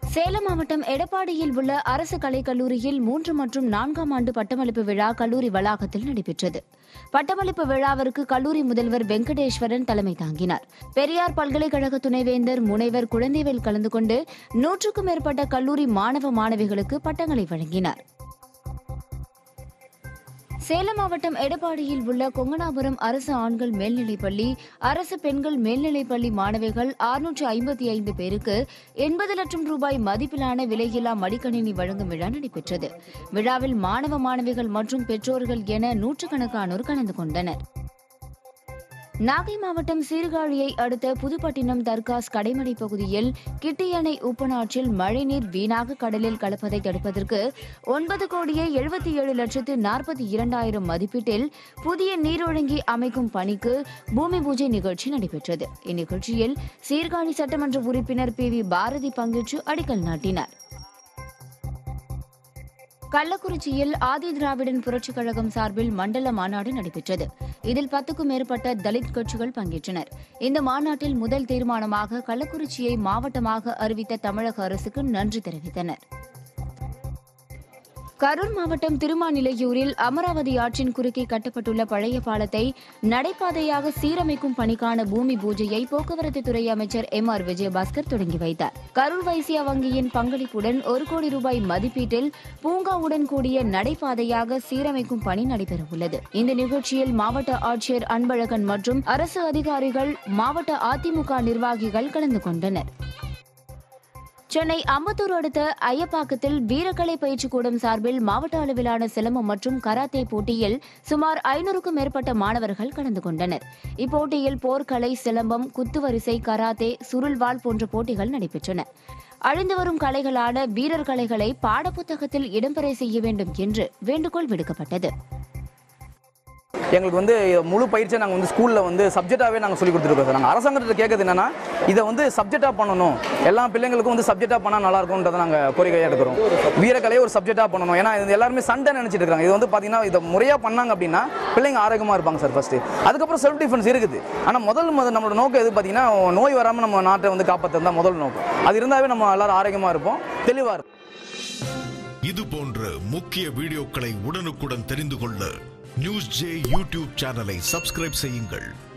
சேலம் மாவட்டம் எடப்பாடியில் உள்ள அரசு கலைக்கல்லூரியில் மூன்று மற்றும் நான்காம் ஆண்டு பட்டமளிப்பு விழா கல்லூரி வளாகத்தில் நடைபெற்றது பட்டமளிப்பு விழாவிற்கு கல்லூரி முதல்வர் வெங்கடேஸ்வரன் தலைமை தாங்கினார் பெரியார் பல்கலைக்கழக துணைவேந்தர் முனைவர் குழந்தைவேல் கலந்து கொண்டு நூற்றுக்கும் மேற்பட்ட கல்லூரி மாணவ மாணவிகளுக்கு பட்டங்களை வழங்கினார் சேலம் மாவட்டம் எடப்பாடியில் உள்ள கொங்கனாபுரம் அரசு ஆண்கள் மேல்நிலைப்பள்ளி அரசு பெண்கள் மேல்நிலைப்பள்ளி மாணவிகள் அறுநூற்று ஐம்பத்தி ஐந்து பேருக்கு எண்பது லட்சம் ரூபாய் மதிப்பிலான விலையில்லா மடிக்கணினி வழங்கும் விழா நடைபெற்றது விழாவில் மாணவ மாணவிகள் மற்றும் பெற்றோர்கள் என நூற்றுக்கணக்கானோர் கலந்து கொண்டனர் நாகை மாவட்டம் சீர்காழியை அடுத்த புதுப்பட்டினம் தர்காஸ் கடைமடை பகுதியில் கிட்டி அணை உப்பனாற்றில் மழைநீர் வீணாக கடலில் கலப்பதை தடுப்பதற்கு ஒன்பது கோடியே எழுபத்தி ஏழு லட்சத்து நாற்பத்தி இரண்டாயிரம் மதிப்பீட்டில் புதிய நீரொழுங்கி அமைக்கும் பணிக்கு பூமி பூஜை நிகழ்ச்சி நடைபெற்றது இந்நிகழ்ச்சியில் சீர்காழி சட்டமன்ற உறுப்பினர் பி வி பாரதி பங்கேற்று அடிக்கல் நாட்டினார் கள்ளக்குறிச்சியில் ஆதி திராவிடன் புரட்சிக் கழகம் சார்பில் மண்டல மாநாடு நடைபெற்றது இதில் பத்துக்கும் மேற்பட்ட தலித் கட்சிகள் பங்கேற்றனர் இந்த மாநாட்டில் முதல் தீர்மானமாக கள்ளக்குறிச்சியை மாவட்டமாக அறிவித்த தமிழக அரசுக்கு நன்றி தெரிவித்தனர் கரூர் மாவட்டம் திருமாநிலையூரில் அமராவதி ஆற்றின் குறுக்கே கட்டப்பட்டுள்ள பழைய பாலத்தை நடைபாதையாக சீரமைக்கும் பணிக்கான பூமி பூஜையை போக்குவரத்து துறை அமைச்சர் எம் ஆர் விஜயபாஸ்கர் தொடங்கி வைத்தார் கரூர் வைசியா வங்கியின் பங்களிப்புடன் ஒரு கோடி ரூபாய் மதிப்பீட்டில் பூங்காவுடன் கூடிய நடைபாதையாக சீரமைக்கும் பணி நடைபெறவுள்ளது இந்த நிகழ்ச்சியில் மாவட்ட ஆட்சியர் அன்பழகன் மற்றும் அரசு அதிகாரிகள் மாவட்ட அதிமுக நிர்வாகிகள் கலந்து கொண்டனர் சென்னை அம்பத்தூர் அடுத்த ஐயப்பாக்கத்தில் வீரக்கலை பயிற்சி கூடம் சார்பில் மாவட்ட அளவிலான சிலம்பம் மற்றும் கராத்தே போட்டியில் சுமார் ஐநூறுக்கும் மேற்பட்ட மாணவர்கள் கலந்து கொண்டனர் இப்போட்டியில் போர்க்கலை சிலம்பம் குத்துவரிசை கராத்தே சுருள்வாள் போன்ற போட்டிகள் நடைபெற்றன அழிந்து வரும் கலைகளான வீரர் கலைகளை பாடப்புத்தகத்தில் இடம்பெற செய்ய வேண்டும் என்று வேண்டுகோள் விடுக்கப்பட்டது எங்களுக்கு வந்து முழு பயிற்சியை நாங்கள் வந்து ஸ்கூலில் வந்து சப்ஜெக்டாகவே நாங்கள் சொல்லி கொடுத்துருக்கோம் சார் நாங்கள் அரசாங்கத்தை கேட்குறது என்னன்னா இதை வந்து சப்ஜெக்டாக பண்ணணும் எல்லா பிள்ளைங்களுக்கும் வந்து சப்ஜெக்டாக பண்ணால் நல்லா இருக்கும்ன்றதை நாங்கள் கோரிக்கையாக எடுக்கிறோம் வீரக்கலையை ஒரு சப்ஜெக்டாக பண்ணணும் ஏன்னா இது எல்லாருமே சண்டை நினச்சிட்டு இருக்காங்க இது வந்து பார்த்தீங்கன்னா இதை முறையாக பண்ணாங்க அப்படின்னா பிள்ளைங்க ஆரோக்கியமாக இருப்பாங்க சார் ஃபஸ்ட்டு அதுக்கப்புறம் செல்ஃப் டிஃபென்ஸ் இருக்குது ஆனால் முதல் முதல் நம்மளோட நோக்கம் எது பார்த்தீங்கன்னா நோய் வராமல் நம்ம நாட்டை வந்து காப்பாற்றுறது தான் முதல் நோக்கம் அது இருந்தாவே நம்ம எல்லாரும் ஆரோக்கியமாக இருப்போம் தெளிவாக இருப்போம் இது போன்ற முக்கிய வீடியோக்களை உடனுக்குடன் தெரிந்து கொள்ள நியூஸ் ஜே யூடியூப் சேனலை சப்ஸ்கிரைப் செய்யுங்கள்